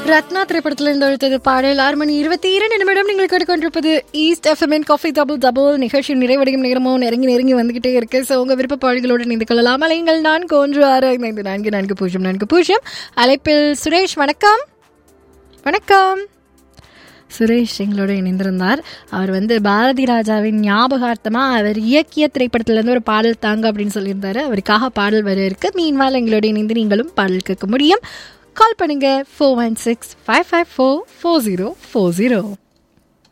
ரத்னா திரைப்படத்தில் இருந்து அழுத்தது பாடல் ஆறு மணி இருபத்தி இரண்டு நிமிடம் நீங்கள் கேட்டுக்கொண்டிருப்பது ஈஸ்ட் எஃப்எம்என் காஃபி டபுள் டபுள் நிகழ்ச்சி நிறைவடையும் நேரமோ நெருங்கி நெருங்கி வந்துகிட்டே இருக்கு ஸோ உங்கள் விருப்ப பாடல்களோடு இணைந்து கொள்ளலாம் அலைங்கள் நான்கு ஒன்று ஆறு ஐந்து ஐந்து நான்கு நான்கு பூஜ்ஜியம் நான்கு பூஜ்ஜியம் அழைப்பில் சுரேஷ் வணக்கம் வணக்கம் சுரேஷ் எங்களோட இணைந்திருந்தார் அவர் வந்து பாரதி ராஜாவின் ஞாபகார்த்தமாக அவர் இயக்கிய திரைப்படத்திலேருந்து ஒரு பாடல் தாங்க அப்படின்னு சொல்லியிருந்தாரு அவருக்காக பாடல் வர இருக்கு மீன்வால் எங்களோட இணைந்து நீங்களும் பாடல் கேட்க முடியும் கால் பண்ணுங்க four one six five five four four zero four zero